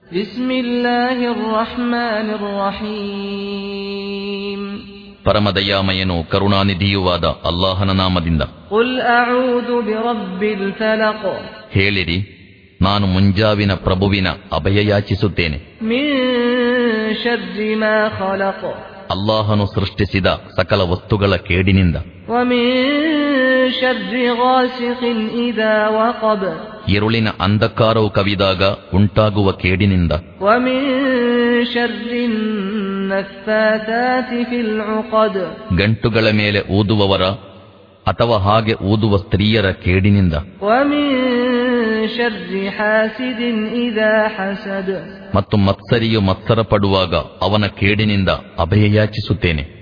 بسم الله الرحمن الرحيم ಪರಮದಯಾಮಯನು ಕರುಣಾನಿಧಿಯುವಾದ ಅಲ್ಲಾಹನ ನಾಮದಿಂದ قل أعوذ برب الفلق ಹೇಳಿರಿ ನಾನು ಮುಂಜಾವಿನ ಪ್ರಭುವಿನ ಅಭಯ ಯಾಚಿಸುತ್ತೇನೆ من شر ما خلق ಅಲ್ಲಾಹನು ಸೃಷ್ಟಿಸಿದ ಸಕಲ ವಸ್ತುಗಳ ಕೇಡಿನಿಂದ ومن شر غاسق إذا وقب ഇരുಳಿನ ಅಂಧಕಾರವು ಕವಿದಾಗ ಉಂಟಾಗುವ ಕೇಡಿನಿಂದ ومن شر النفاثات في العقد ಗಂಟುಗಳ ಮೇಲೆ ಊದುವವರ ಅಥವಾ ಹಾಗೆ ಊದುವ ಸ್ತ್ರೀಯರ ಕೇಡಿನಿಂದ ومن شر حاسد إذا حسد ಮತ್ತು ಮತ್ಸರಿಯು ಮತ್ಸರ ಪಡುವಾಗ ಅವನ ಕೇಡಿನಿಂದ ಅಭಯ ಯಾಚಿಸುತ್ತೇನೆ